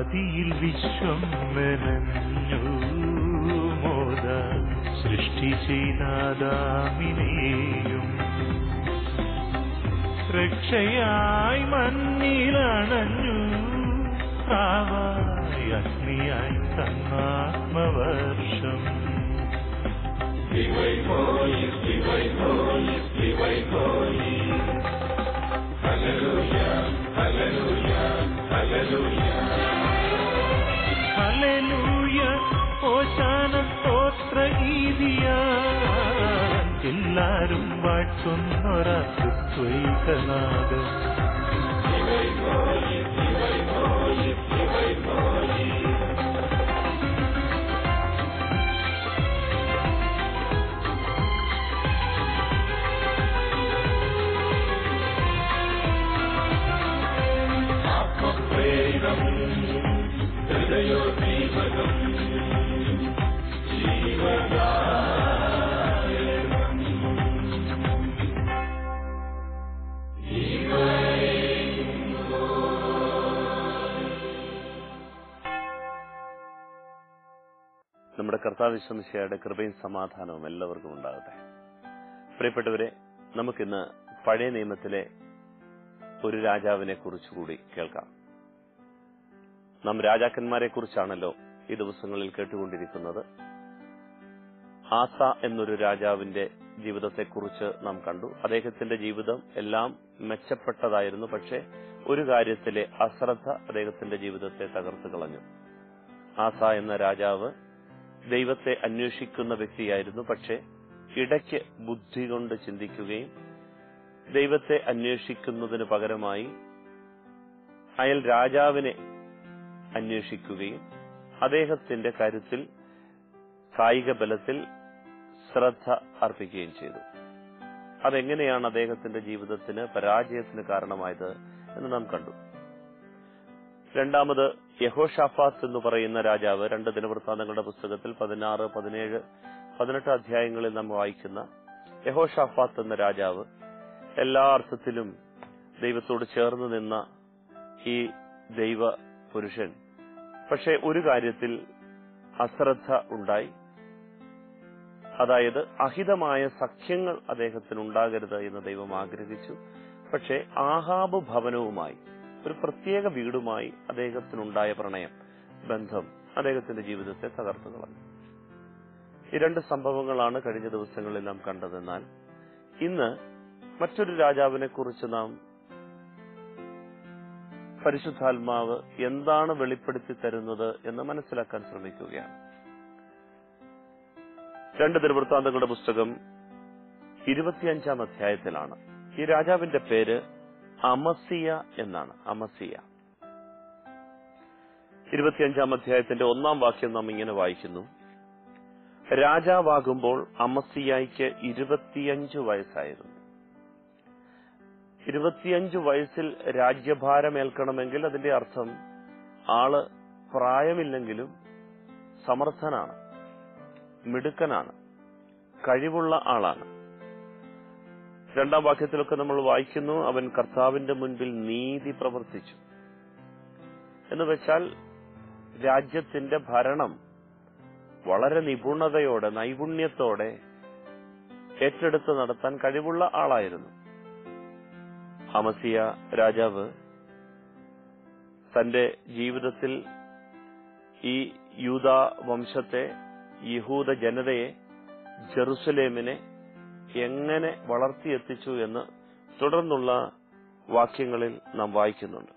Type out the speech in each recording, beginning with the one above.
ആദിയിൽ വിശ്വം മെനഞ്ഞു മോദ സൃഷ്ടി ചെയ്താദാമിനെയും രക്ഷയായി മണ്ണിലണഞ്ഞു പ്രാവായി അഗ്നിയായി തന്നാത്മവർഷം ഹല്ലേലൂയ ഓശാന സ്തോത്ര ഗീതിയ എല്ലാരും വാഴ്ത്തുന്നൊരാ ക്രിസ്ത്വൈകനാഥം നമ്മുടെ കർത്താവിശ്വമിശയുടെ കൃപയും സമാധാനവും എല്ലാവർക്കും ഉണ്ടാകട്ടെ പ്രിയപ്പെട്ടവരെ നമുക്കിന്ന് പഴയ നിയമത്തിലെ ഒരു രാജാവിനെ കുറിച്ചുകൂടി കേൾക്കാം നാം രാജാക്കന്മാരെ കുറിച്ചാണല്ലോ ഈ ദിവസങ്ങളിൽ കേട്ടുകൊണ്ടിരിക്കുന്നത് ആസ എന്നൊരു രാജാവിന്റെ ജീവിതത്തെക്കുറിച്ച് നാം കണ്ടു അദ്ദേഹത്തിന്റെ ജീവിതം എല്ലാം മെച്ചപ്പെട്ടതായിരുന്നു പക്ഷേ ഒരു കാര്യത്തിലെ അശ്രദ്ധ അദ്ദേഹത്തിന്റെ ജീവിതത്തെ തകർത്തു കളഞ്ഞു ആസ എന്ന രാജാവ് ദൈവത്തെ അന്വേഷിക്കുന്ന വ്യക്തിയായിരുന്നു പക്ഷേ ഇടയ്ക്ക് ബുദ്ധി കൊണ്ട് ചിന്തിക്കുകയും ദൈവത്തെ അന്വേഷിക്കുന്നതിന് പകരമായി അയൽ രാജാവിനെ അന്വേഷിക്കുകയും അദ്ദേഹത്തിന്റെ കരുത്തിൽ കായിക ബലത്തിൽ ശ്രദ്ധ അർപ്പിക്കുകയും ചെയ്തു അതെങ്ങനെയാണ് അദ്ദേഹത്തിന്റെ ജീവിതത്തിന് പരാജയത്തിന് കാരണമായത് എന്ന് നാം കണ്ടു രണ്ടാമത് യഹോഷാഫാത്ത് എന്ന് പറയുന്ന രാജാവ് രണ്ട് ദിനവൃത്താന്തങ്ങളുടെ പുസ്തകത്തിൽ പതിനാറ് പതിനേഴ് പതിനെട്ട് അധ്യായങ്ങളിൽ നാം വായിക്കുന്ന യഹോഷാഫാത്ത് എന്ന രാജാവ് എല്ലാ അർത്ഥത്തിലും ദൈവത്തോട് ചേർന്ന് നിന്ന ഈ ദൈവ പുരുഷൻ പക്ഷെ ഒരു കാര്യത്തിൽ അശ്രദ്ധ ഉണ്ടായി അതായത് അഹിതമായ സഖ്യങ്ങൾ അദ്ദേഹത്തിന് ഉണ്ടാകരുത് എന്ന് ദൈവം ആഗ്രഹിച്ചു പക്ഷെ ആഹാബ് ഭവനവുമായി ഒരു പ്രത്യേക വീടുമായി അദ്ദേഹത്തിനുണ്ടായ പ്രണയം ബന്ധം അദ്ദേഹത്തിന്റെ ജീവിതത്തെ തകർത്തു കളഞ്ഞു ഈ രണ്ട് സംഭവങ്ങളാണ് കഴിഞ്ഞ ദിവസങ്ങളിൽ നാം കണ്ടതെന്നാൽ ഇന്ന് മറ്റൊരു രാജാവിനെ കുറിച്ച് നാം പരിശുദ്ധാത്മാവ് എന്താണ് വെളിപ്പെടുത്തി തരുന്നത് എന്ന് മനസ്സിലാക്കാൻ ശ്രമിക്കുകയാണ് രണ്ട് തിരുവൃത്താന്തങ്ങളുടെ പുസ്തകം ഇരുപത്തിയഞ്ചാം അധ്യായത്തിലാണ് ഈ രാജാവിന്റെ പേര് അമസിയ എന്നാണ് അമസിയ ഇരുപത്തിയഞ്ചാം അധ്യായത്തിന്റെ ഒന്നാം വാക്യം നാം ഇങ്ങനെ വായിക്കുന്നു രാജാവാകുമ്പോൾ അമസിയായിക്ക് ഇരുപത്തിയഞ്ചു വയസ്സായിരുന്നു ഇരുപത്തിയഞ്ചു വയസ്സിൽ രാജ്യഭാരമേൽക്കണമെങ്കിൽ അതിന്റെ അർത്ഥം ആള് പ്രായമില്ലെങ്കിലും സമർത്ഥനാണ് മിടുക്കനാണ് കഴിവുള്ള ആളാണ് രണ്ടാം വാക്യത്തിലൊക്കെ നമ്മൾ വായിക്കുന്നു അവൻ കർത്താവിന്റെ മുൻപിൽ നീതി പ്രവർത്തിച്ചു എന്ന് വെച്ചാൽ രാജ്യത്തിന്റെ ഭരണം വളരെ നിപുണതയോടെ നൈപുണ്യത്തോടെ ഏറ്റെടുത്ത് നടത്താൻ കഴിവുള്ള ആളായിരുന്നു അമസിയ രാജാവ് തന്റെ ജീവിതത്തിൽ ഈ യൂത വംശത്തെ യഹൂദ ജനതയെ ജെറുസലേമിനെ എങ്ങനെ വളർത്തിയെത്തിച്ചു എന്ന് തുടർന്നുള്ള വാക്യങ്ങളിൽ നാം വായിക്കുന്നുണ്ട്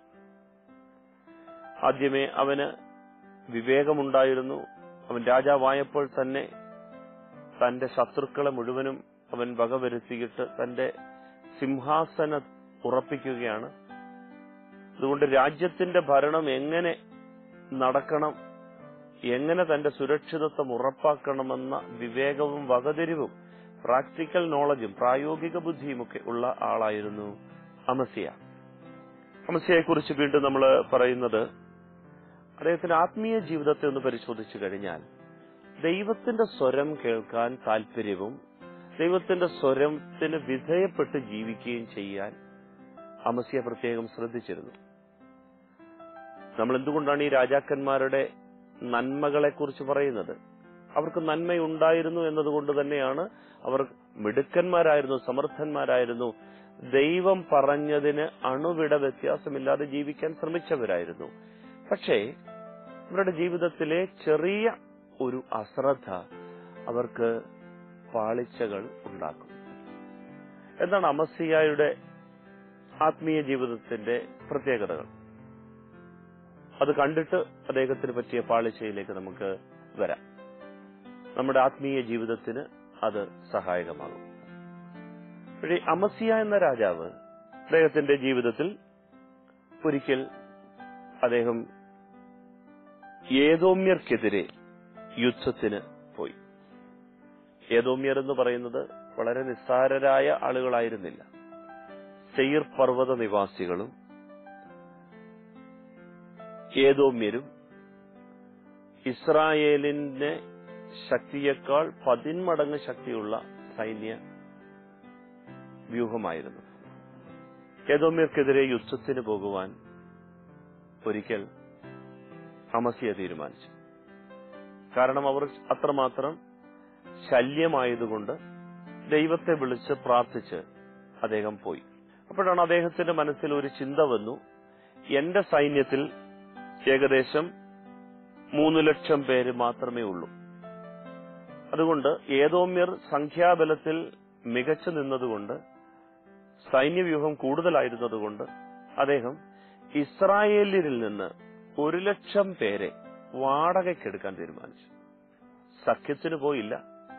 ആദ്യമേ അവന് വിവേകമുണ്ടായിരുന്നു അവൻ രാജാവായപ്പോൾ തന്നെ തന്റെ ശത്രുക്കളെ മുഴുവനും അവൻ വകവരുത്തിയിട്ട് തന്റെ സിംഹാസന ഉറപ്പിക്കുകയാണ് അതുകൊണ്ട് രാജ്യത്തിന്റെ ഭരണം എങ്ങനെ നടക്കണം എങ്ങനെ തന്റെ സുരക്ഷിതത്വം ഉറപ്പാക്കണമെന്ന വിവേകവും വകതിരിവും പ്രാക്ടിക്കൽ നോളജും പ്രായോഗിക ബുദ്ധിയുമൊക്കെ ഉള്ള ആളായിരുന്നു അമസിയ അമസിയെ കുറിച്ച് വീണ്ടും നമ്മൾ പറയുന്നത് അദ്ദേഹത്തിന്റെ ആത്മീയ ജീവിതത്തെ ഒന്ന് പരിശോധിച്ചു കഴിഞ്ഞാൽ ദൈവത്തിന്റെ സ്വരം കേൾക്കാൻ താല്പര്യവും ദൈവത്തിന്റെ സ്വരത്തിന് വിധേയപ്പെട്ട് ജീവിക്കുകയും ചെയ്യാൻ അമസിയ പ്രത്യേകം ശ്രദ്ധിച്ചിരുന്നു നമ്മൾ എന്തുകൊണ്ടാണ് ഈ രാജാക്കന്മാരുടെ നന്മകളെ കുറിച്ച് പറയുന്നത് അവർക്ക് നന്മയുണ്ടായിരുന്നു എന്നതുകൊണ്ട് തന്നെയാണ് അവർ മിടുക്കന്മാരായിരുന്നു സമർത്ഥന്മാരായിരുന്നു ദൈവം പറഞ്ഞതിന് അണുവിട വ്യത്യാസമില്ലാതെ ജീവിക്കാൻ ശ്രമിച്ചവരായിരുന്നു പക്ഷേ അവരുടെ ജീവിതത്തിലെ ചെറിയ ഒരു അശ്രദ്ധ അവർക്ക് പാളിച്ചകൾ ഉണ്ടാക്കും എന്താണ് അമസിയായുടെ ആത്മീയ ജീവിതത്തിന്റെ പ്രത്യേകതകൾ അത് കണ്ടിട്ട് അദ്ദേഹത്തിന് പറ്റിയ പാളിച്ചയിലേക്ക് നമുക്ക് വരാം നമ്മുടെ ആത്മീയ ജീവിതത്തിന് അത് സഹായകമാകും പക്ഷേ അമസിയ എന്ന രാജാവ് അദ്ദേഹത്തിന്റെ ജീവിതത്തിൽ ഒരിക്കൽ അദ്ദേഹം ഏതോമ്യർക്കെതിരെ യുദ്ധത്തിന് പോയി ഏതോമ്യർ എന്ന് പറയുന്നത് വളരെ നിസ്സാരരായ ആളുകളായിരുന്നില്ല സെയിർ പർവ്വത നിവാസികളും ഏതോമ്യരും ഇസ്രായേലിന്റെ ശക്തിയേക്കാൾ പതിന്മടങ്ങ് ശക്തിയുള്ള സൈന്യ വ്യൂഹമായിരുന്നു ഏതോമ്യർക്കെതിരെ യുദ്ധത്തിന് പോകുവാൻ ഒരിക്കൽ അമസിയ തീരുമാനിച്ചു കാരണം അവർ അത്രമാത്രം ശല്യമായതുകൊണ്ട് ദൈവത്തെ വിളിച്ച് പ്രാർത്ഥിച്ച് അദ്ദേഹം പോയി അപ്പോഴാണ് അദ്ദേഹത്തിന്റെ മനസ്സിൽ ഒരു ചിന്ത വന്നു എന്റെ സൈന്യത്തിൽ ഏകദേശം മൂന്ന് ലക്ഷം പേര് മാത്രമേ ഉള്ളൂ അതുകൊണ്ട് ഏതോമ്യർ സംഖ്യാബലത്തിൽ മികച്ചു നിന്നതുകൊണ്ട് സൈന്യവ്യൂഹം കൂടുതലായിരുന്നതുകൊണ്ട് അദ്ദേഹം ഇസ്രായേലിൽ നിന്ന് ഒരു ലക്ഷം പേരെ വാടകയ്ക്കെടുക്കാൻ തീരുമാനിച്ചു സഖ്യത്തിന് പോയില്ല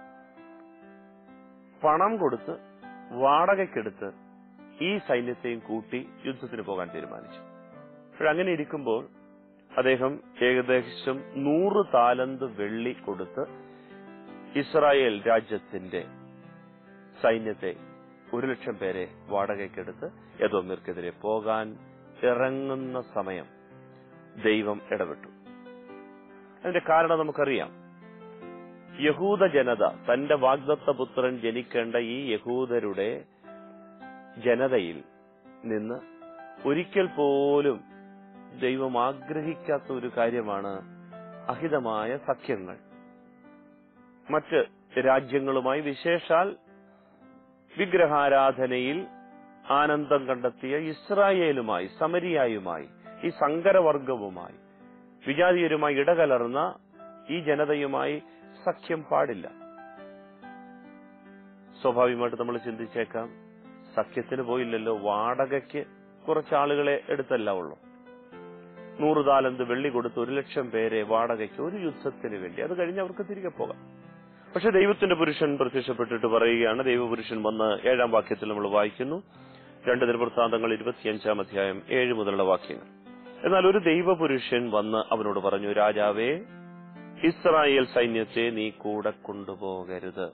പണം കൊടുത്ത് വാടകയ്ക്കെടുത്ത് ഈ സൈന്യത്തെയും കൂട്ടി യുദ്ധത്തിന് പോകാൻ തീരുമാനിച്ചു അങ്ങനെ ഇരിക്കുമ്പോൾ അദ്ദേഹം ഏകദേശം നൂറ് താലന്ത് വെള്ളി കൊടുത്ത് ഇസ്രായേൽ രാജ്യത്തിന്റെ സൈന്യത്തെ ഒരു ലക്ഷം പേരെ വാടകയ്ക്കെടുത്ത് യദോമിർക്കെതിരെ പോകാൻ ഇറങ്ങുന്ന സമയം ദൈവം ഇടപെട്ടു അതിന്റെ കാരണം നമുക്കറിയാം യഹൂദ ജനത തന്റെ വാഗ്ദത്ത പുത്രൻ ജനിക്കേണ്ട ഈ യഹൂദരുടെ ജനതയിൽ നിന്ന് ഒരിക്കൽ പോലും ദൈവം ആഗ്രഹിക്കാത്ത ഒരു കാര്യമാണ് അഹിതമായ സഖ്യങ്ങൾ മറ്റ് രാജ്യങ്ങളുമായി വിശേഷാൽ വിഗ്രഹാരാധനയിൽ ആനന്ദം കണ്ടെത്തിയ ഇസ്രായേലുമായി സമരിയായുമായി ഈ സങ്കരവർഗവുമായി വിജാതീയരുമായി ഇടകലർന്ന ഈ ജനതയുമായി സഖ്യം പാടില്ല സ്വാഭാവികമായിട്ട് നമ്മൾ ചിന്തിച്ചേക്കാം സഖ്യത്തിന് പോയില്ലല്ലോ വാടകയ്ക്ക് കുറച്ച് ആളുകളെ എടുത്തല്ല ഉള്ളൂ നൂറ് താലന്ത് വെള്ളി കൊടുത്ത് ഒരു ലക്ഷം പേരെ വാടകയ്ക്ക് ഒരു യുദ്ധത്തിന് വേണ്ടി അത് കഴിഞ്ഞ് അവർക്ക് തിരികെ പോകാം പക്ഷെ ദൈവത്തിന്റെ പുരുഷൻ പ്രത്യക്ഷപ്പെട്ടിട്ട് പറയുകയാണ് ദൈവപുരുഷൻ വന്ന് ഏഴാം വാക്യത്തിൽ നമ്മൾ വായിക്കുന്നു രണ്ട് ദിനവൃത്താന്തങ്ങൾ ഇരുപത്തിയഞ്ചാം അധ്യായം ഏഴ് മുതലുള്ള വാക്യങ്ങൾ എന്നാൽ ഒരു ദൈവപുരുഷൻ വന്ന് അവനോട് പറഞ്ഞു രാജാവേ ഇസ്രായേൽ സൈന്യത്തെ നീ കൂടെ കൊണ്ടുപോകരുത്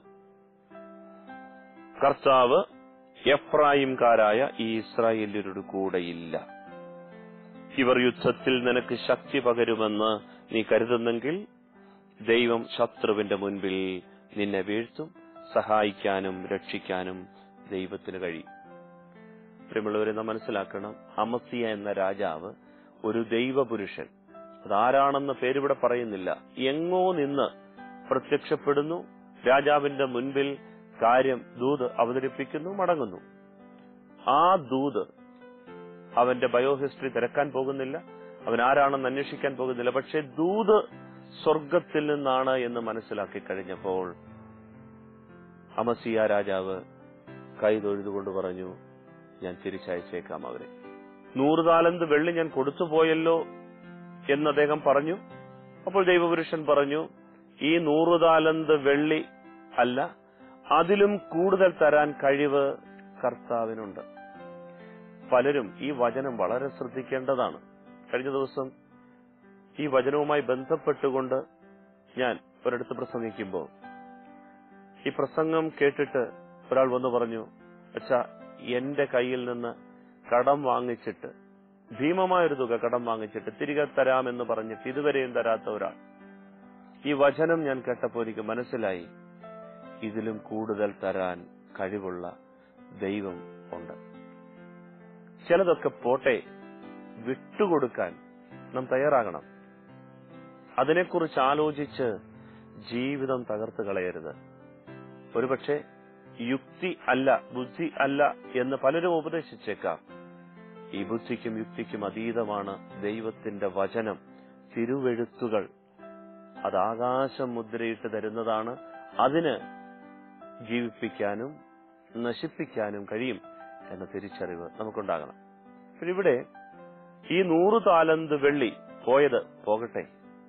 കർത്താവ് എഫ്രായിംകാരായ ഈ ഇസ്രായേല്യരുടെ കൂടെയില്ല ഇവർ യുദ്ധത്തിൽ നിനക്ക് ശക്തി പകരുമെന്ന് നീ കരുതുന്നെങ്കിൽ ദൈവം ശത്രുവിന്റെ മുൻപിൽ നിന്നെ വീഴ്ത്തും സഹായിക്കാനും രക്ഷിക്കാനും ദൈവത്തിന് കഴിയും പ്രിയമുള്ളവരെ നാം മനസ്സിലാക്കണം അമസിയ എന്ന രാജാവ് ഒരു ദൈവപുരുഷൻ അതാരാണെന്ന പേരിവിടെ പറയുന്നില്ല എങ്ങോ നിന്ന് പ്രത്യക്ഷപ്പെടുന്നു രാജാവിന്റെ മുൻപിൽ കാര്യം ദൂത് അവതരിപ്പിക്കുന്നു മടങ്ങുന്നു ആ ദൂത് അവന്റെ ബയോഹിസ്റ്ററി തിരക്കാൻ പോകുന്നില്ല അവൻ ആരാണെന്ന് അന്വേഷിക്കാൻ പോകുന്നില്ല പക്ഷെ ദൂത് സ്വർഗത്തിൽ നിന്നാണ് എന്ന് മനസ്സിലാക്കി കഴിഞ്ഞപ്പോൾ അമസിയ രാജാവ് കൈ തൊഴുതുകൊണ്ട് പറഞ്ഞു ഞാൻ തിരിച്ചയച്ചേക്കാം അവരെ നൂറ് താലന്ത് വെള്ളി ഞാൻ കൊടുത്തുപോയല്ലോ എന്ന് അദ്ദേഹം പറഞ്ഞു അപ്പോൾ ദൈവപുരുഷൻ പറഞ്ഞു ഈ നൂറ് താലന്ത് വെള്ളി അല്ല അതിലും കൂടുതൽ തരാൻ കഴിവ് കർത്താവിനുണ്ട് പലരും ഈ വചനം വളരെ ശ്രദ്ധിക്കേണ്ടതാണ് കഴിഞ്ഞ ദിവസം ഈ വചനവുമായി ബന്ധപ്പെട്ടുകൊണ്ട് ഞാൻ ഒരിടത്ത് പ്രസംഗിക്കുമ്പോൾ ഈ പ്രസംഗം കേട്ടിട്ട് ഒരാൾ വന്ന് പറഞ്ഞു അച്ഛാ എന്റെ കയ്യിൽ നിന്ന് കടം വാങ്ങിച്ചിട്ട് ഭീമമായൊരു തുക കടം വാങ്ങിച്ചിട്ട് തിരികെ തരാമെന്ന് പറഞ്ഞിട്ട് ഇതുവരെയും തരാത്ത ഒരാൾ ഈ വചനം ഞാൻ കേട്ടപ്പോൾ എനിക്ക് മനസ്സിലായി ഇതിലും കൂടുതൽ തരാൻ കഴിവുള്ള ദൈവം ഉണ്ട് ചിലതൊക്കെ പോട്ടെ വിട്ടുകൊടുക്കാൻ നാം തയ്യാറാകണം അതിനെക്കുറിച്ച് ആലോചിച്ച് ജീവിതം തകർത്ത് കളയരുത് ഒരുപക്ഷെ യുക്തി അല്ല ബുദ്ധി അല്ല എന്ന് പലരും ഉപദേശിച്ചേക്കാം ഈ ബുദ്ധിക്കും യുക്തിക്കും അതീതമാണ് ദൈവത്തിന്റെ വചനം തിരുവെഴുത്തുകൾ അത് ആകാശം മുദ്രയിട്ട് തരുന്നതാണ് അതിന് ജീവിപ്പിക്കാനും നശിപ്പിക്കാനും കഴിയും എന്ന തിരിച്ചറിവ് നമുക്കുണ്ടാകണം പിന്നെ ഇവിടെ ഈ നൂറ് താലന്ത് വെള്ളി പോയത് പോകട്ടെ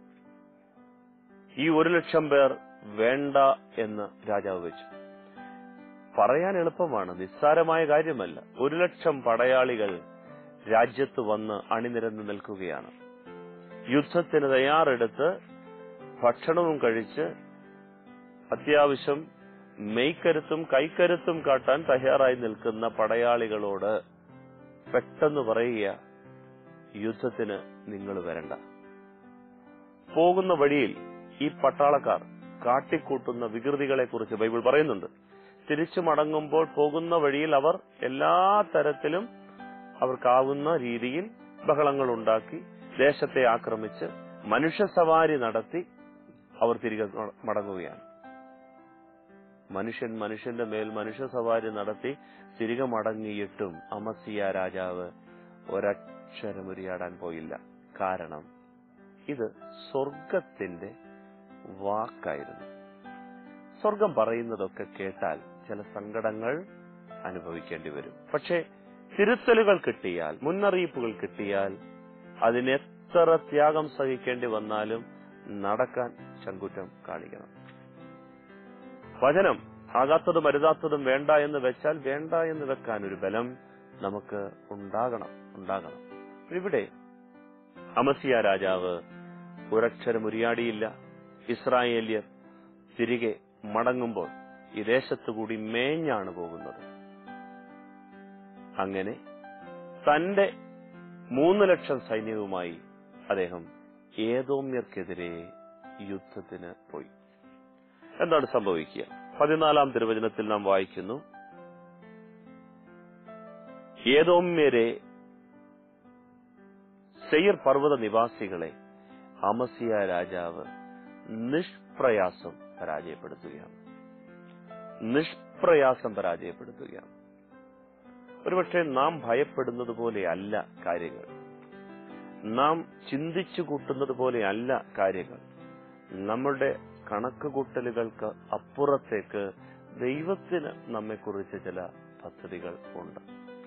ഈ ഒരു ലക്ഷം പേർ വേണ്ട എന്ന് രാജാവ് വെച്ചു പറയാൻ എളുപ്പമാണ് നിസ്സാരമായ കാര്യമല്ല ഒരു ലക്ഷം പടയാളികൾ രാജ്യത്ത് വന്ന് അണിനിരന്ന് നിൽക്കുകയാണ് യുദ്ധത്തിന് തയ്യാറെടുത്ത് ഭക്ഷണവും കഴിച്ച് അത്യാവശ്യം മെയ്ക്കരുത്തും കൈക്കരുത്തും കാട്ടാൻ തയ്യാറായി നിൽക്കുന്ന പടയാളികളോട് പെട്ടെന്ന് പറയുക യുദ്ധത്തിന് നിങ്ങൾ വരണ്ട പോകുന്ന വഴിയിൽ ഈ പട്ടാളക്കാർ കാട്ടിക്കൂട്ടുന്ന വികൃതികളെ കുറിച്ച് ബൈബിൾ പറയുന്നുണ്ട് തിരിച്ചു മടങ്ങുമ്പോൾ പോകുന്ന വഴിയിൽ അവർ എല്ലാ തരത്തിലും അവർക്കാവുന്ന രീതിയിൽ ബഹളങ്ങൾ ഉണ്ടാക്കി ദേശത്തെ ആക്രമിച്ച് മനുഷ്യ സവാരി നടത്തി അവർ തിരികെ മടങ്ങുകയാണ് മനുഷ്യൻ മനുഷ്യന്റെ മേൽ മനുഷ്യ സവാരി നടത്തി തിരികെ മടങ്ങിയിട്ടും അമസിയ രാജാവ് ഒരക്ഷരമുരിയാടാൻ പോയില്ല കാരണം ഇത് സ്വർഗത്തിന്റെ വാക്കായിരുന്നു സ്വർഗം പറയുന്നതൊക്കെ കേട്ടാൽ ചില സങ്കടങ്ങൾ അനുഭവിക്കേണ്ടി വരും പക്ഷേ തിരുത്തലുകൾ കിട്ടിയാൽ മുന്നറിയിപ്പുകൾ കിട്ടിയാൽ അതിനെത്ര ത്യാഗം സഹിക്കേണ്ടി വന്നാലും നടക്കാൻ ചങ്കുറ്റം കാണിക്കണം വചനം ആകാത്തതും അരുതാത്തതും വേണ്ട എന്ന് വെച്ചാൽ വേണ്ട എന്ന് വെക്കാൻ ഒരു ബലം നമുക്ക് ഉണ്ടാകണം ഉണ്ടാകണം ഇവിടെ അമസിയ രാജാവ് ഒരക്ഷരം ഉരിയാടിയില്ല ഇസ്രായേല്യർ തിരികെ മടങ്ങുമ്പോൾ ഈ ദേശത്തുകൂടി മേഞ്ഞാണ് പോകുന്നത് അങ്ങനെ തന്റെ മൂന്ന് ലക്ഷം സൈന്യവുമായി അദ്ദേഹം ഏതോമ്യർക്കെതിരെ യുദ്ധത്തിന് പോയി എന്താണ് സംഭവിക്കുക പതിനാലാം തിരുവചനത്തിൽ നാം വായിക്കുന്നു ഏതോമ്യരെ സെയർ പർവ്വത നിവാസികളെ അമസിയ രാജാവ് നിഷ്പ്രയാസം പരാജയപ്പെടുത്തുകയാണ് നിഷ്പ്രയാസം പരാജയപ്പെടുത്തുകയാണ് ഒരുപക്ഷെ നാം ഭയപ്പെടുന്നത് പോലെയല്ല കാര്യങ്ങൾ നാം ചിന്തിച്ചു കൂട്ടുന്നത് പോലെയല്ല കാര്യങ്ങൾ നമ്മുടെ കണക്കുകൂട്ടലുകൾക്ക് അപ്പുറത്തേക്ക് ദൈവത്തിന് നമ്മെക്കുറിച്ച് ചില പദ്ധതികൾ ഉണ്ട്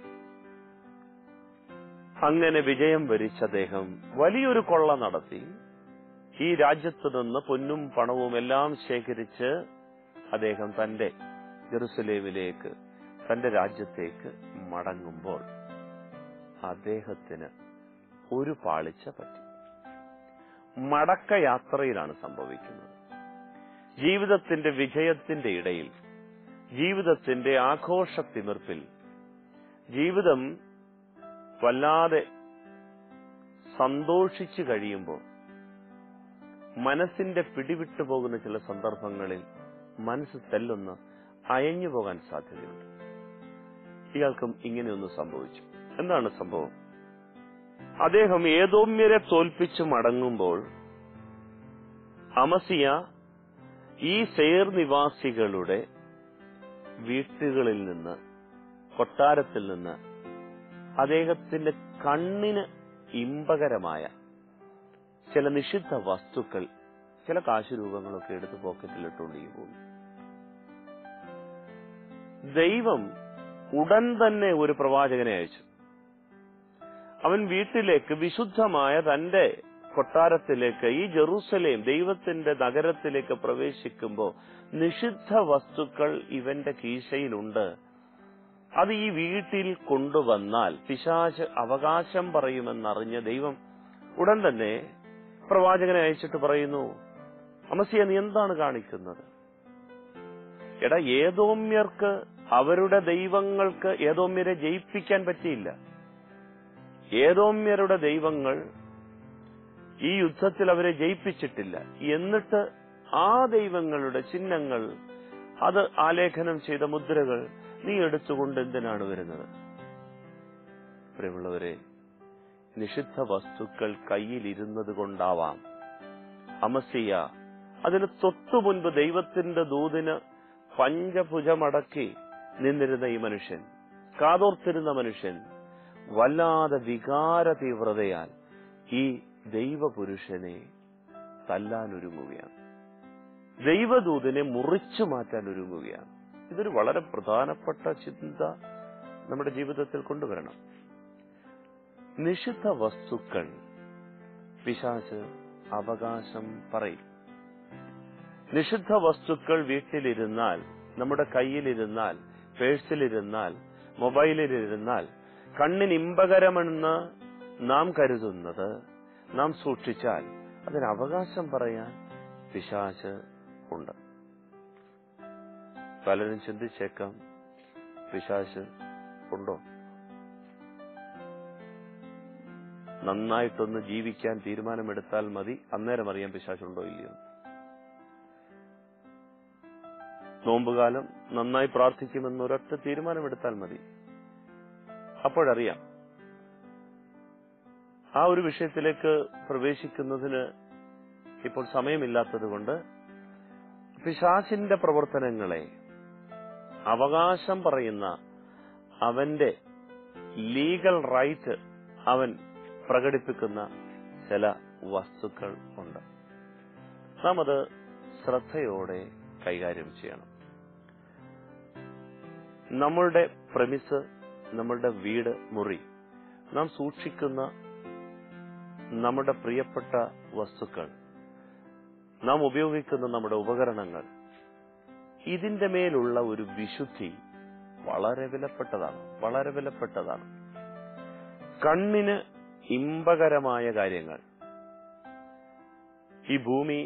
അങ്ങനെ വിജയം വരിച്ച അദ്ദേഹം വലിയൊരു കൊള്ള നടത്തി ഈ രാജ്യത്തു നിന്ന് പൊന്നും പണവും എല്ലാം ശേഖരിച്ച് അദ്ദേഹം തന്റെ ജെറുസലേമിലേക്ക് തന്റെ രാജ്യത്തേക്ക് മടങ്ങുമ്പോൾ അദ്ദേഹത്തിന് ഒരു പാളിച്ച പറ്റി മടക്കയാത്രയിലാണ് സംഭവിക്കുന്നത് ജീവിതത്തിന്റെ വിജയത്തിന്റെ ഇടയിൽ ജീവിതത്തിന്റെ ആഘോഷത്തിമിർപ്പിൽ ജീവിതം വല്ലാതെ സന്തോഷിച്ചു കഴിയുമ്പോൾ മനസ്സിന്റെ പിടിവിട്ടു പോകുന്ന ചില സന്ദർഭങ്ങളിൽ മനസ്സ് തെല്ലൊന്ന് അയഞ്ഞു പോകാൻ സാധ്യതയുണ്ട് ഇയാൾക്കും ഇങ്ങനെയൊന്ന് സംഭവിച്ചു എന്താണ് സംഭവം അദ്ദേഹം ഏതോമ്യരെ തോൽപ്പിച്ചു മടങ്ങുമ്പോൾ അമസിയ ഈ സെയർ നിവാസികളുടെ വീട്ടുകളിൽ നിന്ന് കൊട്ടാരത്തിൽ നിന്ന് അദ്ദേഹത്തിന്റെ കണ്ണിന് ഇമ്പകരമായ ചില നിഷിദ്ധ വസ്തുക്കൾ ചില കാശുരൂപങ്ങളൊക്കെ എടുത്ത് പോക്കറ്റിലിട്ടുകൊണ്ട് പോകുന്നു ദൈവം ഉടൻ തന്നെ ഒരു പ്രവാചകനെ അയച്ചു അവൻ വീട്ടിലേക്ക് വിശുദ്ധമായ തന്റെ കൊട്ടാരത്തിലേക്ക് ഈ ജെറൂസലേം ദൈവത്തിന്റെ നഗരത്തിലേക്ക് പ്രവേശിക്കുമ്പോൾ നിഷിദ്ധ വസ്തുക്കൾ ഇവന്റെ കീശയിലുണ്ട് അത് ഈ വീട്ടിൽ കൊണ്ടുവന്നാൽ പിശാച് അവകാശം പറയുമെന്നറിഞ്ഞ ദൈവം ഉടൻ തന്നെ പ്രവാചകനെ അയച്ചിട്ട് പറയുന്നു അമസിയ നീ എന്താണ് കാണിക്കുന്നത് എടാ ഏതോമ്യർക്ക് അവരുടെ ദൈവങ്ങൾക്ക് ഏതോമ്യരെ ജയിപ്പിക്കാൻ പറ്റിയില്ല ഏതോമ്യരുടെ ദൈവങ്ങൾ ഈ യുദ്ധത്തിൽ അവരെ ജയിപ്പിച്ചിട്ടില്ല എന്നിട്ട് ആ ദൈവങ്ങളുടെ ചിഹ്നങ്ങൾ അത് ആലേഖനം ചെയ്ത മുദ്രകൾ നീ എടുത്തുകൊണ്ട് എന്തിനാണ് വരുന്നത് പ്രിയമുള്ളവരെ നിഷിദ്ധ വസ്തുക്കൾ കയ്യിലിരുന്നത് കൊണ്ടാവാം അമസിയ അതിന് തൊട്ടു മുൻപ് ദൈവത്തിന്റെ ദൂതിന് പഞ്ചഭുജമടക്കി നിന്നിരുന്ന ഈ മനുഷ്യൻ കാതോർത്തിരുന്ന മനുഷ്യൻ വല്ലാതെ വികാര തീവ്രതയാൽ ഈ ദൈവപുരുഷനെ തല്ലാനൊരുങ്ങുകയാണ് ദൈവദൂതിനെ മുറിച്ചു മാറ്റാൻ ഒരുങ്ങുകയാണ് ഇതൊരു വളരെ പ്രധാനപ്പെട്ട ചിന്ത നമ്മുടെ ജീവിതത്തിൽ കൊണ്ടുവരണം നിഷിദ്ധ വസ്തുക്കൾ പിശാച് അവകാശം പറയും നിഷിദ്ധ വസ്തുക്കൾ വീട്ടിലിരുന്നാൽ നമ്മുടെ കയ്യിലിരുന്നാൽ പേഴ്സിലിരുന്നാൽ മൊബൈലിലിരുന്നാൽ കണ്ണിന് ഇമ്പകരമെന്ന് നാം കരുതുന്നത് നാം സൂക്ഷിച്ചാൽ അതിന് അവകാശം പറയാൻ പിശാച് ഉണ്ട് പലരും ചിന്തിച്ചേക്കാം പിശാച് ഉണ്ടോ നന്നായിട്ടൊന്ന് ജീവിക്കാൻ തീരുമാനമെടുത്താൽ മതി അന്നേരം അറിയാൻ പിശാചുണ്ടോ ഇല്ലയോ നോമ്പുകാലം നന്നായി പ്രാർത്ഥിക്കുമെന്ന് ഒരൊറ്റ തീരുമാനമെടുത്താൽ മതി അപ്പോഴറിയാം ആ ഒരു വിഷയത്തിലേക്ക് പ്രവേശിക്കുന്നതിന് ഇപ്പോൾ സമയമില്ലാത്തത് കൊണ്ട് പിശാചിന്റെ പ്രവർത്തനങ്ങളെ അവകാശം പറയുന്ന അവന്റെ ലീഗൽ റൈറ്റ് അവൻ പ്രകടിപ്പിക്കുന്ന ചില വസ്തുക്കൾ ഉണ്ട് നാം അത് ശ്രദ്ധയോടെ കൈകാര്യം ചെയ്യണം നമ്മളുടെ പ്രമിസ് നമ്മളുടെ വീട് മുറി നാം സൂക്ഷിക്കുന്ന നമ്മുടെ പ്രിയപ്പെട്ട വസ്തുക്കൾ നാം ഉപയോഗിക്കുന്ന നമ്മുടെ ഉപകരണങ്ങൾ ഇതിന്റെ മേലുള്ള ഒരു വിശുദ്ധി വളരെ വിലപ്പെട്ടതാണ് വളരെ വിലപ്പെട്ടതാണ് കണ്ണിന് ഇമ്പകരമായ കാര്യങ്ങൾ ഈ ഭൂമി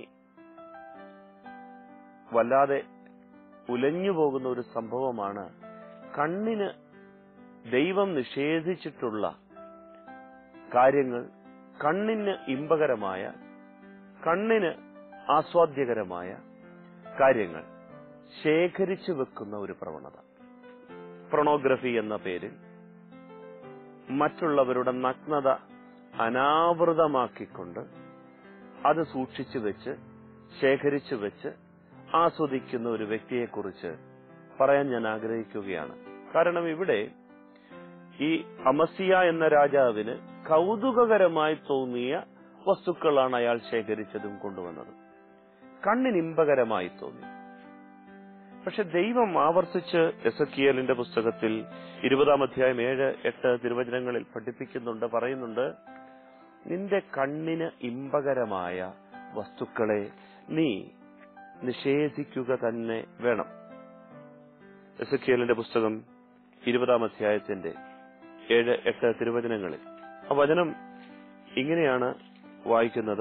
വല്ലാതെ ഉലഞ്ഞു പോകുന്ന ഒരു സംഭവമാണ് കണ്ണിന് ദൈവം നിഷേധിച്ചിട്ടുള്ള കാര്യങ്ങൾ കണ്ണിന് ഇമ്പകരമായ കണ്ണിന് ആസ്വാദ്യകരമായ കാര്യങ്ങൾ ശേഖരിച്ചു വെക്കുന്ന ഒരു പ്രവണത പ്രൊണോഗ്രഫി എന്ന പേരിൽ മറ്റുള്ളവരുടെ നഗ്നത അനാവൃതമാക്കിക്കൊണ്ട് അത് സൂക്ഷിച്ചു വെച്ച് ശേഖരിച്ചു വെച്ച് ആസ്വദിക്കുന്ന ഒരു വ്യക്തിയെക്കുറിച്ച് പറയാൻ ഞാൻ ആഗ്രഹിക്കുകയാണ് കാരണം ഇവിടെ ഈ അമസിയ എന്ന രാജാവിന് കൗതുകകരമായി തോന്നിയ വസ്തുക്കളാണ് അയാൾ ശേഖരിച്ചതും കൊണ്ടുവന്നത് കണ്ണിന് ഇമ്പകരമായി തോന്നി പക്ഷെ ദൈവം ആവർത്തിച്ച് എസക്കിയലിന്റെ പുസ്തകത്തിൽ ഇരുപതാം അധ്യായം ഏഴ് എട്ട് തിരുവചനങ്ങളിൽ പഠിപ്പിക്കുന്നുണ്ട് പറയുന്നുണ്ട് നിന്റെ കണ്ണിന് ഇമ്പകരമായ വസ്തുക്കളെ നീ നിഷേധിക്കുക തന്നെ വേണം എസക്കിയലിന്റെ പുസ്തകം ഇരുപതാം അധ്യായത്തിന്റെ ഏഴ് എട്ട് തിരുവചനങ്ങളിൽ ആ വചനം ഇങ്ങനെയാണ് വായിക്കുന്നത്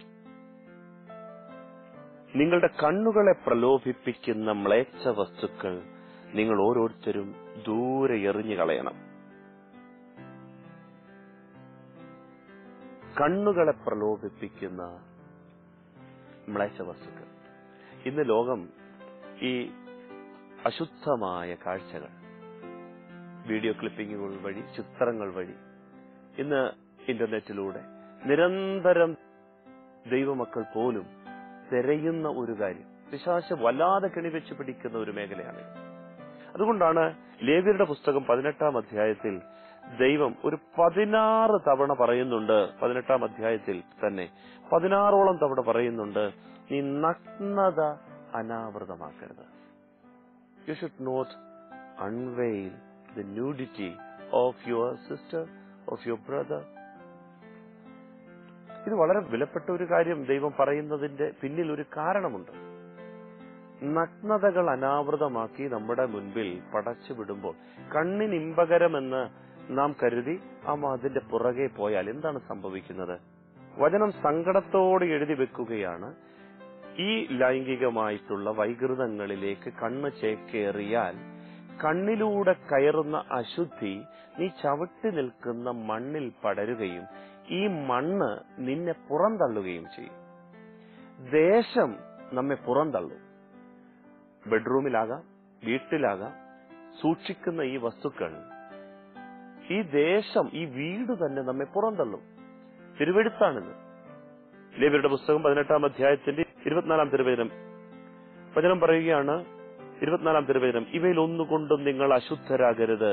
നിങ്ങളുടെ കണ്ണുകളെ പ്രലോഭിപ്പിക്കുന്ന മ്ലേച്ഛ വസ്തുക്കൾ നിങ്ങൾ ഓരോരുത്തരും ദൂരെ എറിഞ്ഞു കളയണം കണ്ണുകളെ പ്രലോഭിപ്പിക്കുന്ന മ്ലേച്ഛ വസ്തുക്കൾ ഇന്ന് ലോകം ഈ അശുദ്ധമായ കാഴ്ചകൾ വീഡിയോ ക്ലിപ്പിങ്ങുകൾ വഴി ചിത്രങ്ങൾ വഴി ഇന്ന് ഇന്റർനെറ്റിലൂടെ നിരന്തരം ദൈവമക്കൾ പോലും തിരയുന്ന ഒരു കാര്യം പിശാശ് വല്ലാതെ കെണിവെച്ച് പിടിക്കുന്ന ഒരു മേഖലയാണ് അതുകൊണ്ടാണ് ലേവിയരുടെ പുസ്തകം പതിനെട്ടാം അധ്യായത്തിൽ ദൈവം ഒരു പതിനാറ് തവണ പറയുന്നുണ്ട് പതിനെട്ടാം അധ്യായത്തിൽ തന്നെ പതിനാറോളം തവണ പറയുന്നുണ്ട് നീ നഗ്നത അനാവൃതമാക്കരുത് you should not unveil the nudity of your sister of your brother ഇത് വളരെ വിലപ്പെട്ട ഒരു കാര്യം ദൈവം പറയുന്നതിന്റെ പിന്നിൽ ഒരു കാരണമുണ്ട് നഗ്നതകൾ അനാവൃതമാക്കി നമ്മുടെ മുൻപിൽ പടച്ചു വിടുമ്പോൾ കണ്ണിന് ഇമ്പകരമെന്ന് നാം കരുതി അമ്മ അതിന്റെ പുറകെ പോയാൽ എന്താണ് സംഭവിക്കുന്നത് വചനം സങ്കടത്തോടെ എഴുതി വെക്കുകയാണ് ഈ ലൈംഗികമായിട്ടുള്ള വൈകൃതങ്ങളിലേക്ക് കണ്ണ് ചേക്കേറിയാൽ കണ്ണിലൂടെ കയറുന്ന അശുദ്ധി നീ ചവിട്ടി നിൽക്കുന്ന മണ്ണിൽ പടരുകയും ഈ മണ്ണ് നിന്നെ പുറന്തള്ളുകയും ചെയ്യും ദേശം നമ്മെ പുറന്തള്ളും ബെഡ്റൂമിലാകാം വീട്ടിലാകാം സൂക്ഷിക്കുന്ന ഈ വസ്തുക്കൾ ഈ ദേശം ഈ വീട് തന്നെ നമ്മെ പുറന്തള്ളും തിരുവെടുത്താണിത് ലേവരുടെ പുസ്തകം പതിനെട്ടാം അധ്യായത്തിന്റെ ഇരുപത്തിനാലാം തിരുവചനം വചനം പറയുകയാണ് ഇരുപത്തിനാലാം തിരുവചനം ഇവയിൽ ഒന്നുകൊണ്ടും നിങ്ങൾ അശുദ്ധരാകരുത്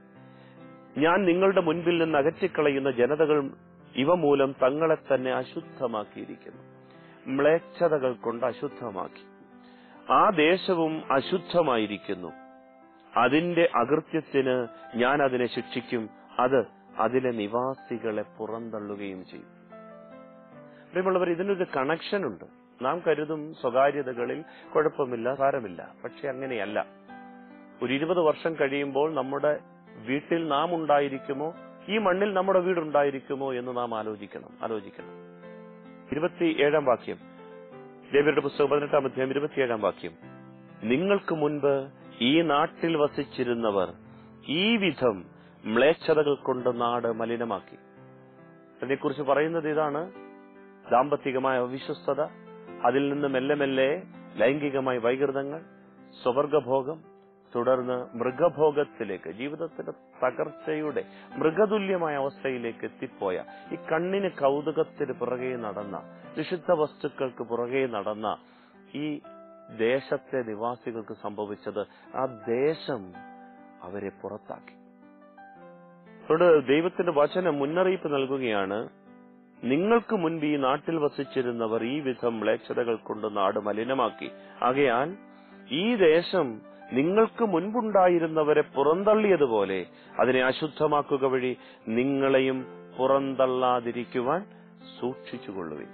ഞാൻ നിങ്ങളുടെ മുൻപിൽ നിന്ന് അകറ്റിക്കളയുന്ന ജനതകൾ ഇവ മൂലം തങ്ങളെ തന്നെ അശുദ്ധമാക്കിയിരിക്കുന്നു മ്ലേച്ഛതകൾ കൊണ്ട് അശുദ്ധമാക്കി ആ ദേശവും അശുദ്ധമായിരിക്കുന്നു അതിന്റെ അകൃത്യത്തിന് ഞാൻ അതിനെ ശിക്ഷിക്കും അത് അതിലെ നിവാസികളെ പുറന്തള്ളുകയും ചെയ്യും പ്രിയമുള്ളവർ ഇതിനൊരു കണക്ഷൻ ഉണ്ട് നാം കരുതും സ്വകാര്യതകളിൽ കുഴപ്പമില്ല സാരമില്ല പക്ഷെ അങ്ങനെയല്ല ഒരു ഇരുപത് വർഷം കഴിയുമ്പോൾ നമ്മുടെ വീട്ടിൽ നാം ഉണ്ടായിരിക്കുമോ ഈ മണ്ണിൽ നമ്മുടെ വീടുണ്ടായിരിക്കുമോ എന്ന് നാം ആലോചിക്കണം ആലോചിക്കണം ഇരുപത്തി ഏഴാം വാക്യം ദേവിയുടെ പുസ്തകം പതിനെട്ടാം അധ്യായം ഇരുപത്തിയേഴാം വാക്യം നിങ്ങൾക്ക് മുൻപ് ഈ നാട്ടിൽ വസിച്ചിരുന്നവർ ഈ വിധം മ്ലേച്ഛതകൾ കൊണ്ട് നാട് മലിനമാക്കി അതിനെക്കുറിച്ച് പറയുന്നത് ഇതാണ് ദാമ്പത്തികമായ അവിശ്വസ്തത അതിൽ നിന്ന് മെല്ലെ മെല്ലെ ലൈംഗികമായ വൈകൃതങ്ങൾ സ്വവർഗഭോഗം തുടർന്ന് മൃഗഭോഗത്തിലേക്ക് ജീവിതത്തിന്റെ തകർച്ചയുടെ മൃഗതുല്യമായ അവസ്ഥയിലേക്ക് എത്തിപ്പോയ ഈ കണ്ണിന് കൗതുകത്തിന് പുറകെ നടന്ന നിഷിദ്ധ വസ്തുക്കൾക്ക് പുറകെ നടന്ന ഈ ദേശത്തെ നിവാസികൾക്ക് സംഭവിച്ചത് ആ ദേശം അവരെ പുറത്താക്കി അതുകൊണ്ട് ദൈവത്തിന്റെ വചനം മുന്നറിയിപ്പ് നൽകുകയാണ് നിങ്ങൾക്ക് മുൻപ് ഈ നാട്ടിൽ വസിച്ചിരുന്നവർ ഈ വിധം മ്ലേച്ഛതകൾ കൊണ്ട് നാട് മലിനമാക്കി ആകയാൽ ഈ ദേശം നിങ്ങൾക്ക് മുൻപുണ്ടായിരുന്നവരെ പുറന്തള്ളിയതുപോലെ അതിനെ അശുദ്ധമാക്കുക വഴി നിങ്ങളെയും പുറന്തള്ളാതിരിക്കുവാൻ സൂക്ഷിച്ചുകൊള്ളുവിൻ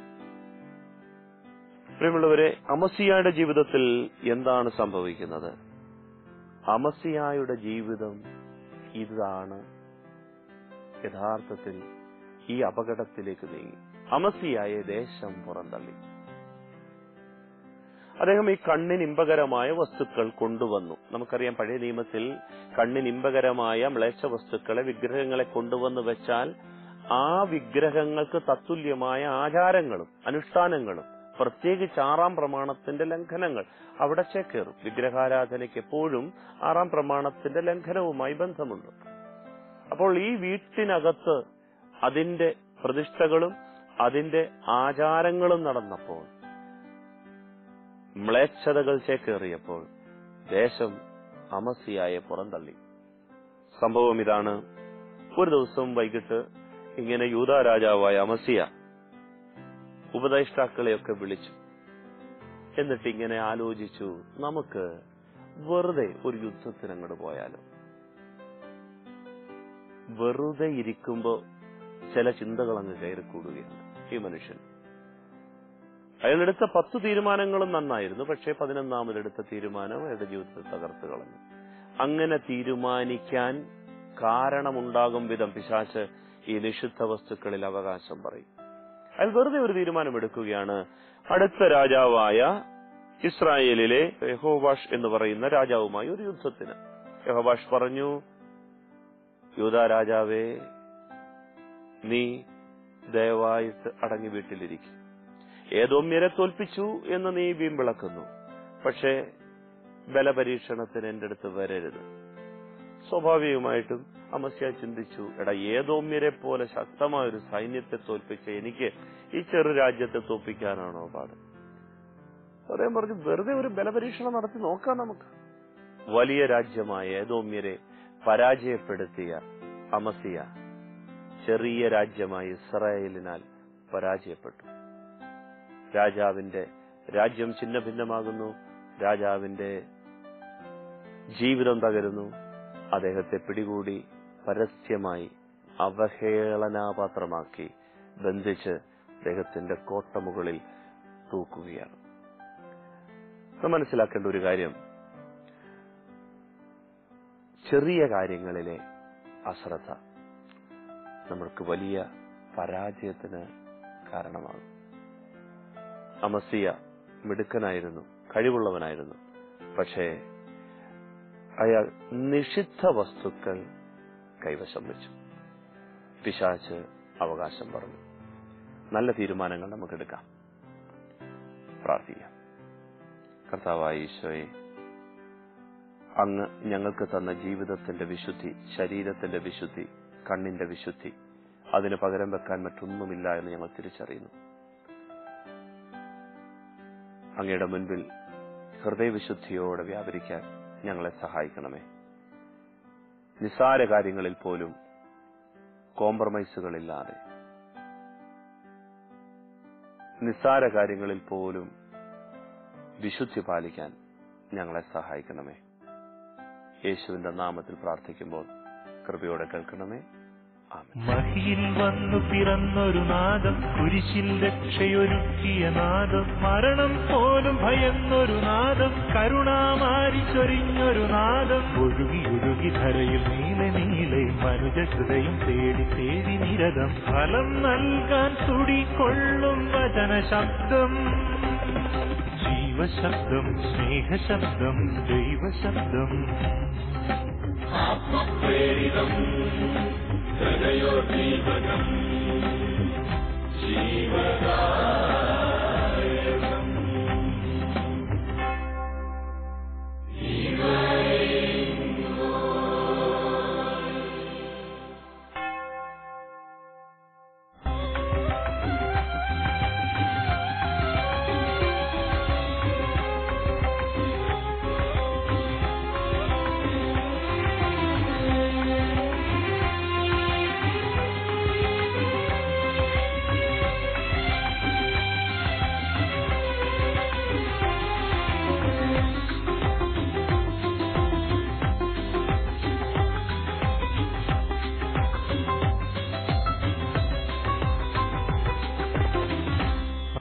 പ്രിയമുള്ളവരെ അമസിയായുടെ ജീവിതത്തിൽ എന്താണ് സംഭവിക്കുന്നത് അമസിയായുടെ ജീവിതം ഇതാണ് യഥാർത്ഥത്തിൽ ഈ അപകടത്തിലേക്ക് നീങ്ങി അമസിയായ ദേശം പുറന്തള്ളി അദ്ദേഹം ഈ കണ്ണിന് ഇമ്പകരമായ വസ്തുക്കൾ കൊണ്ടുവന്നു നമുക്കറിയാം പഴയ നിയമത്തിൽ കണ്ണിന് ഇമ്പകരമായ മ്ലേച്ഛ വസ്തുക്കളെ വിഗ്രഹങ്ങളെ കൊണ്ടുവന്ന് വെച്ചാൽ ആ വിഗ്രഹങ്ങൾക്ക് തത്തുല്യമായ ആചാരങ്ങളും അനുഷ്ഠാനങ്ങളും പ്രത്യേകിച്ച് ആറാം പ്രമാണത്തിന്റെ ലംഘനങ്ങൾ അവിടെ ചേക്കേറും വിഗ്രഹാരാധനയ്ക്ക് എപ്പോഴും ആറാം പ്രമാണത്തിന്റെ ലംഘനവുമായി ബന്ധമുണ്ട് അപ്പോൾ ഈ വീട്ടിനകത്ത് അതിന്റെ പ്രതിഷ്ഠകളും അതിന്റെ ആചാരങ്ങളും നടന്നപ്പോൾ മ്ലേച്ഛതകൾ ചേക്കേറിയപ്പോൾ ദേശം അമസിയായെ പുറന്തള്ളി സംഭവം ഇതാണ് ഒരു ദിവസം വൈകിട്ട് ഇങ്ങനെ യൂത രാജാവായ അമസിയ ഉപദേഷ്ടാക്കളെയൊക്കെ വിളിച്ചു എന്നിട്ട് ഇങ്ങനെ ആലോചിച്ചു നമുക്ക് വെറുതെ ഒരു യുദ്ധത്തിന് അങ്ങോട്ട് പോയാലോ വെറുതെ ഇരിക്കുമ്പോ ചില ചിന്തകൾ അങ്ങ് കയറിക്കൂടുകയാണ് ഈ മനുഷ്യൻ അയാളെടുത്ത പത്ത് തീരുമാനങ്ങളും നന്നായിരുന്നു പക്ഷേ പതിനൊന്നാമതെടുത്ത തീരുമാനം അയാളുടെ ജീവിതത്തിൽ തകർത്ത് കളഞ്ഞു അങ്ങനെ തീരുമാനിക്കാൻ കാരണമുണ്ടാകും വിധം പിശാച്ച് ഈ നിഷിദ്ധ വസ്തുക്കളിൽ അവകാശം പറയും അയാൾ വെറുതെ ഒരു തീരുമാനം എടുക്കുകയാണ് അടുത്ത രാജാവായ ഇസ്രായേലിലെ യഹോവാഷ് എന്ന് പറയുന്ന രാജാവുമായി ഒരു യുദ്ധത്തിന് യഹോവാഷ് പറഞ്ഞു യൂത രാജാവേ നീ ദയവായിട്ട് അടങ്ങി വീട്ടിലിരിക്കും ഏതോമ്യരെ തോൽപ്പിച്ചു എന്ന് നീ വീമ്പിളക്കുന്നു പക്ഷേ ബലപരീക്ഷണത്തിന് എന്റെ അടുത്ത് വരരുത് സ്വാഭാവികമായിട്ടും അമസ്യ ചിന്തിച്ചു എടാ ഏതോമ്യരെ പോലെ ശക്തമായ ഒരു സൈന്യത്തെ തോൽപ്പിച്ച എനിക്ക് ഈ ചെറു രാജ്യത്തെ തോൽപ്പിക്കാനാണോ പാട് അദ്ദേഹം പറഞ്ഞു വെറുതെ ഒരു ബലപരീക്ഷണം നടത്തി നോക്കാം നമുക്ക് വലിയ രാജ്യമായ ഏതോമ്യരെ പരാജയപ്പെടുത്തിയ അമസിയ ചെറിയ രാജ്യമായ ഇസ്രായേലിനാൽ പരാജയപ്പെട്ടു രാജാവിന്റെ രാജ്യം ചിന്ന ഭിന്നമാകുന്നു രാജാവിന്റെ ജീവിതം തകരുന്നു അദ്ദേഹത്തെ പിടികൂടി പരസ്യമായി അവഹേളനാപാത്രമാക്കി ബന്ധിച്ച് അദ്ദേഹത്തിന്റെ കോട്ടമുകളിൽ തൂക്കുകയാണ് നാം മനസ്സിലാക്കേണ്ട ഒരു കാര്യം ചെറിയ കാര്യങ്ങളിലെ അശ്രദ്ധ നമ്മൾക്ക് വലിയ പരാജയത്തിന് കാരണമാകും അമസിയ മിടുക്കനായിരുന്നു കഴിവുള്ളവനായിരുന്നു പക്ഷേ അയാൾ നിഷിദ്ധ വസ്തുക്കൾ കൈവശം വെച്ചു പിശാച്ച് അവകാശം പറഞ്ഞു നല്ല തീരുമാനങ്ങൾ നമുക്ക് എടുക്കാം പ്രാർത്ഥിക്കാം കർത്താവായ ഈശോയെ അങ്ങ് ഞങ്ങൾക്ക് തന്ന ജീവിതത്തിന്റെ വിശുദ്ധി ശരീരത്തിന്റെ വിശുദ്ധി കണ്ണിന്റെ വിശുദ്ധി അതിന് പകരം വെക്കാൻ മറ്റൊന്നുമില്ല എന്ന് ഞങ്ങൾ തിരിച്ചറിയുന്നു അങ്ങയുടെ മുൻപിൽ ഹൃദയവിശുദ്ധിയോടെ വ്യാപരിക്കാൻ ഞങ്ങളെ സഹായിക്കണമേ നിസാര കാര്യങ്ങളിൽ പോലും കോംപ്രമൈസുകളില്ലാതെ നിസ്സാര കാര്യങ്ങളിൽ പോലും വിശുദ്ധി പാലിക്കാൻ ഞങ്ങളെ സഹായിക്കണമേ യേശുവിന്റെ നാമത്തിൽ പ്രാർത്ഥിക്കുമ്പോൾ കൃപയോടെ കേൾക്കണമേ ആമേൻ മഹിയിൽ വന്നു പിറന്നൊരു നാദം കുരിശിൽ രക്ഷയൊരുക്കിയ നാദം മരണം പോലും ഭയന്നൊരു നാദം കരുണാമാരി ചൊരിഞ്ഞൊരു നാദം ഒഴുകി ഒഴുകി ധരയിൽ നീല നീലെ മനുജ ഹൃദയം തേടി തേടി നിരതം ഫലം നൽകാൻ തുടികൊള്ളും വചന ശബ്ദം ജീവശബ്ദം സ്നേഹശബ്ദം ദൈവശബ്ദം ആത്മപ്രേരിതം ഹൃദയോദ്ദീപകം